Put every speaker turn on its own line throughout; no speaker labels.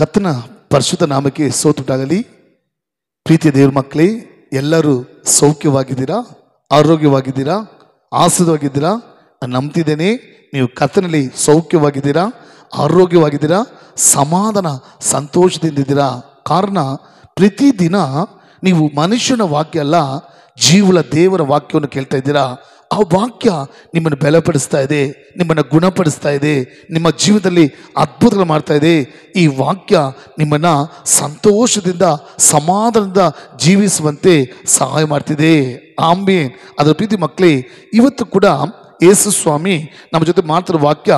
ಕತ್ತನ ಪರಿಶುದ್ಧ ನಾಮಕ್ಕೆ ಸೋತುಂಟಾಗಲಿ ಪ್ರೀತಿಯ ದೇವ್ರ ಮಕ್ಕಳೇ ಎಲ್ಲರೂ ಸೌಖ್ಯವಾಗಿದ್ದೀರಾ ಆರೋಗ್ಯವಾಗಿದ್ದೀರಾ ಆಸದವಾಗಿದ್ದೀರಾ ನಾನು ನಂಬ್ತಿದ್ದೇನೆ ನೀವು ಕತ್ತನಲ್ಲಿ ಸೌಖ್ಯವಾಗಿದ್ದೀರಾ ಆರೋಗ್ಯವಾಗಿದ್ದೀರಾ ಸಮಾಧಾನ ಸಂತೋಷದಿಂದಿದ್ದೀರಾ ಕಾರಣ ಪ್ರತಿದಿನ ನೀವು ಮನುಷ್ಯನ ವಾಕ್ಯ ಅಲ್ಲ ಜೀವಳ ದೇವರ ವಾಕ್ಯವನ್ನು ಕೇಳ್ತಾ ಇದ್ದೀರಾ ಆ ವಾಕ್ಯ ನಿಮ್ಮನ್ನು ಬಲಪಡಿಸ್ತಾ ಇದೆ ನಿಮ್ಮನ್ನು ಗುಣಪಡಿಸ್ತಾ ಇದೆ ನಿಮ್ಮ ಜೀವನದಲ್ಲಿ ಅದ್ಭುತಗಳು ಮಾಡ್ತಾ ಇದೆ ಈ ವಾಕ್ಯ ನಿಮ್ಮನ್ನು ಸಂತೋಷದಿಂದ ಸಮಾಧಾನದಿಂದ ಜೀವಿಸುವಂತೆ ಸಹಾಯ ಮಾಡ್ತಿದೆ ಆಂಬೆ ಅದರ ಪ್ರೀತಿ ಮಕ್ಕಳೇ ಇವತ್ತು ಕೂಡ ಯೇಸು ಸ್ವಾಮಿ ನಮ್ಮ ಜೊತೆ ಮಾತಾಡೋ ವಾಕ್ಯ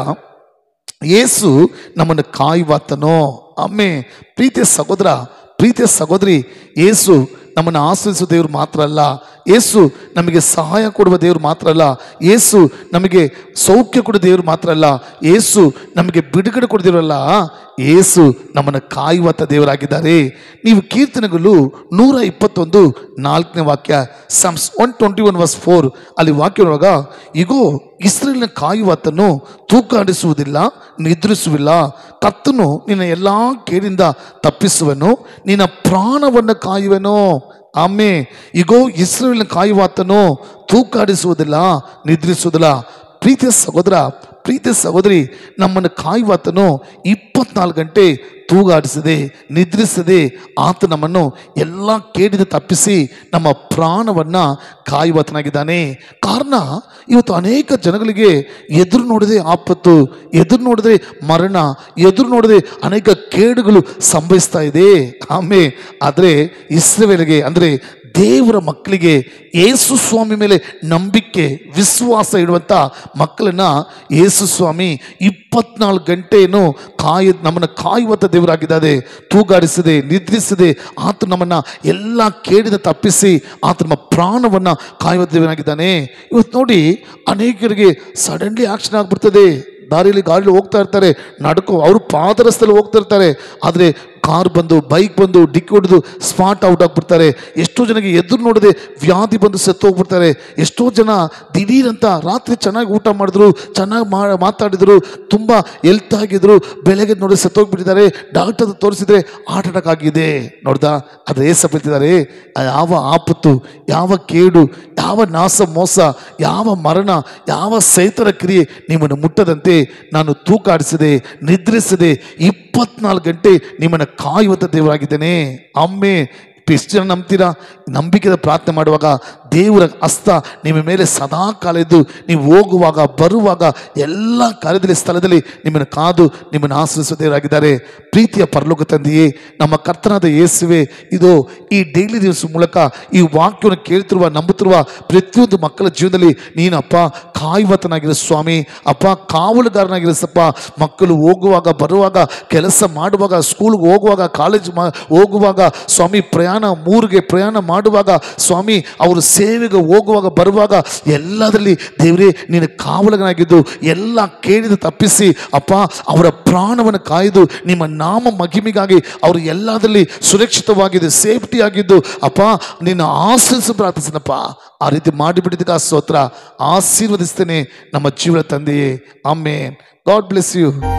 ಯೇಸು ನಮ್ಮನ್ನು ಕಾಯುವಾತನೋ ಅಮ್ಮೆ ಪ್ರೀತಿಯ ಸಹೋದರ ಪ್ರೀತಿಯ ಸಹೋದರಿ ಯೇಸು ನಮ್ಮನ್ನು ಆಶ್ರಯಿಸುವ ದೇವರು ಮಾತ್ರ ಅಲ್ಲ ಯೇಸು ನಮಗೆ ಸಹಾಯ ಕೊಡುವ ದೇವರು ಮಾತ್ರ ಅಲ್ಲ ಯೇಸು ನಮಗೆ ಸೌಖ್ಯ ಕೊಡುವ ದೇವರು ಮಾತ್ರ ಅಲ್ಲ ಯೇಸು ನಮಗೆ ಬಿಡುಗಡೆ ಕೊಡುವ ದೇವರಲ್ಲ ಯೇಸು ನಮ್ಮನ್ನು ಕಾಯುವಂಥ ದೇವರಾಗಿದ್ದಾರೆ ನೀವು ಕೀರ್ತನೆಗಳು ನೂರ ಇಪ್ಪತ್ತೊಂದು ನಾಲ್ಕನೇ ವಾಕ್ಯ Psalms one twenty one verse four ಅಲ್ಲಿ ವಾಕ್ಯ ಒಳಗ ಇಗೋ ಇಸ್ರೇಲ್ನ ಕಾಯುವಾತನು ತೂಕಾಡಿಸುವುದಿಲ್ಲ ನಿದ್ರಿಸುವಿಲ್ಲ ಕತ್ತನು ನಿನ್ನ ಎಲ್ಲ ಕೇಳಿಂದ ತಪ್ಪಿಸುವನು ನಿನ್ನ ಪ್ರಾಣವನ್ನು ಕಾಯುವನು ಆಮೆ ಇಗೋ ಇಸ್ರೇಲ್ನ ಕಾಯುವಾತನು ತೂಕಾಡಿಸುವುದಿಲ್ಲ ನಿದ್ರಿಸುವುದಿಲ್ಲ ಪ್ರೀತಿಯ ಸಹೋದರ ಪ್ರೀತಿಯ ಸಹೋದರಿ ನಮ್ಮನ್ನು ಕಾಯುವಾತನು ಇಪ್ಪತ್ನಾಲ್ಕು ಗಂಟೆ ತೂಗಾಡಿಸದೆ ನಿದ್ರಿಸದೆ ಆತ ನಮ್ಮನ್ನು ಎಲ್ಲ ಕೇಡಿದ ತಪ್ಪಿಸಿ ನಮ್ಮ ಪ್ರಾಣವನ್ನು ಕಾಯುವಾತನಾಗಿದ್ದಾನೆ ಕಾರಣ ಇವತ್ತು ಅನೇಕ ಜನಗಳಿಗೆ ಎದುರು ನೋಡದೆ ಆಪತ್ತು ಎದುರು ನೋಡದೆ ಮರಣ ಎದುರು ನೋಡದೆ ಅನೇಕ ಕೇಡುಗಳು ಸಂಭವಿಸ್ತಾ ಇದೆ ಆಮೆ ಆದರೆ ಇಸ್ರೇಲಿಗೆ ಅಂದರೆ ದೇವರ ಮಕ್ಕಳಿಗೆ ಯೇಸು ಸ್ವಾಮಿ ಮೇಲೆ ನಂಬಿಕೆ ವಿಶ್ವಾಸ ಇಡುವಂಥ ಮಕ್ಕಳನ್ನ ಯೇಸು ಸ್ವಾಮಿ ಇಪ್ಪತ್ನಾಲ್ಕು ಗಂಟೆಯನ್ನು ಕಾಯ ನಮ್ಮನ್ನು ಕಾಯುವಂಥ ದೇವರಾಗಿದ್ದಾರೆ ತೂಗಾಡಿಸದೆ ನಿದ್ರಿಸದೆ ಆತ ನಮ್ಮನ್ನು ಎಲ್ಲ ಕೇಳಿದ ತಪ್ಪಿಸಿ ಆತ ನಮ್ಮ ಪ್ರಾಣವನ್ನು ಕಾಯುವ ದೇವನಾಗಿದ್ದಾನೆ ಇವತ್ತು ನೋಡಿ ಅನೇಕರಿಗೆ ಸಡನ್ಲಿ ಆಕ್ಷನ್ ಆಗ್ಬಿಡ್ತದೆ ದಾರಿಯಲ್ಲಿ ಗಾಡಿಯಲ್ಲಿ ಹೋಗ್ತಾ ಇರ್ತಾರೆ ನಡ್ಕೋ ಅವರು ಪಾದರಸ್ತಲ್ಲಿ ಹೋಗ್ತಾ ಇರ್ತಾರೆ ಆದರೆ ಕಾರ್ ಬಂದು ಬೈಕ್ ಬಂದು ಡಿಕ್ಕಿ ಹೊಡೆದು ಸ್ಪಾಟ್ ಔಟ್ ಆಗ್ಬಿಡ್ತಾರೆ ಎಷ್ಟೋ ಜನಕ್ಕೆ ಎದುರು ನೋಡದೆ ವ್ಯಾಧಿ ಬಂದು ಸತ್ತು ಹೋಗ್ಬಿಡ್ತಾರೆ ಎಷ್ಟೋ ಜನ ದಿಢೀರಂತ ರಾತ್ರಿ ಚೆನ್ನಾಗಿ ಊಟ ಮಾಡಿದ್ರು ಚೆನ್ನಾಗಿ ಮಾ ಮಾತಾಡಿದ್ರು ತುಂಬ ಹೆಲ್ತ್ ಆಗಿದ್ರು ಬೆಳಗ್ಗೆ ನೋಡಿ ಸತ್ತೋಗ್ಬಿಟ್ಟಿದ್ದಾರೆ ಡಾಕ್ಟರ್ ತೋರಿಸಿದ್ರೆ ಹಾರ್ಟ್ ಅಟ್ಯಾಕ್ ಆಗಿದೆ ನೋಡ್ದ ಅದು ಏಸ ಬಿಡ್ತಿದ್ದಾರೆ ಯಾವ ಆಪತ್ತು ಯಾವ ಕೇಡು ಯಾವ ನಾಶ ಮೋಸ ಯಾವ ಮರಣ ಯಾವ ಸೈತರ ಕ್ರಿಯೆ ನಿಮ್ಮನ್ನು ಮುಟ್ಟದಂತೆ ನಾನು ತೂಕಾಡಿಸದೆ ನಿದ್ರಿಸದೆ ಇಪ್ಪತ್ನಾಲ್ಕು ಗಂಟೆ ನಿಮ್ಮನ್ನು ಕಾಯುವಂಥ ದೇವರಾಗಿದ್ದೇನೆ ಅಮ್ಮೆ ಎಷ್ಟು ಜನ ನಂಬ್ತೀರಾ ನಂಬಿಕೆದ ಪ್ರಾರ್ಥನೆ ಮಾಡುವಾಗ ದೇವರ ಹಸ್ತ ನಿಮ್ಮ ಮೇಲೆ ಸದಾ ಕಾಲ ಇದ್ದು ನೀವು ಹೋಗುವಾಗ ಬರುವಾಗ ಎಲ್ಲ ಕಾರ್ಯದಲ್ಲಿ ಸ್ಥಳದಲ್ಲಿ ನಿಮ್ಮನ್ನು ಕಾದು ನಿಮ್ಮನ್ನು ಆಶ್ರಯಿಸುವ ದೇವರಾಗಿದ್ದಾರೆ ಪ್ರೀತಿಯ ಪರಲೋಕ ತಂದೆಯೇ ನಮ್ಮ ಕರ್ತನಾದ ಯೇಸುವೆ ಇದು ಈ ಡೈಲಿ ದಿವಸ ಮೂಲಕ ಈ ವಾಕ್ಯವನ್ನು ಕೇಳ್ತಿರುವ ನಂಬುತ್ತಿರುವ ಪ್ರತಿಯೊಂದು ಮಕ್ಕಳ ಜೀವನದಲ್ಲಿ ನೀನಪ್ಪ ಕಾಯುವತನಾಗಿರೋ ಸ್ವಾಮಿ ಅಪ್ಪ ಕಾವಲುಗಾರನಾಗಿರಸಪ್ಪ ಮಕ್ಕಳು ಹೋಗುವಾಗ ಬರುವಾಗ ಕೆಲಸ ಮಾಡುವಾಗ ಸ್ಕೂಲ್ಗೆ ಹೋಗುವಾಗ ಕಾಲೇಜ್ ಮಾ ಹೋಗುವಾಗ ಸ್ವಾಮಿ ಪ್ರಯಾಣ ಮೂರಿಗೆ ಪ್ರಯಾಣ ಮಾಡುವಾಗ ಸ್ವಾಮಿ ಅವರು ಸೇವೆಗೆ ಹೋಗುವಾಗ ಬರುವಾಗ ಎಲ್ಲದರಲ್ಲಿ ದೇವರೇ ನೀನು ಕಾವಲನಾಗಿದ್ದು ಎಲ್ಲ ಕೇಳಿದ ತಪ್ಪಿಸಿ ಅಪ್ಪ ಅವರ ಪ್ರಾಣವನ್ನು ಕಾಯ್ದು ನಿಮ್ಮ ನಾಮ ಮಹಿಮೆಗಾಗಿ ಅವರು ಎಲ್ಲದರಲ್ಲಿ ಸುರಕ್ಷಿತವಾಗಿದೆ ಸೇಫ್ಟಿ ಆಗಿದ್ದು ಅಪ್ಪ ನಿನ್ನ ಆಶ್ರಯಿಸಿ ಪ್ರಾರ್ಥಿಸಿನಪ್ಪ ಆ ರೀತಿ ಮಾಡಿಬಿಟ್ಟಿದ್ದಕ್ಕೆ ಆ ಸ್ತೋತ್ರ ಆಶೀರ್ವದಿಸ್ತೇನೆ ನಮ್ಮ ಜೀವನ ತಂದೆಯೇ ಆಮೇನ್ ಗಾಡ್ ಬ್ಲೆಸ್ ಯು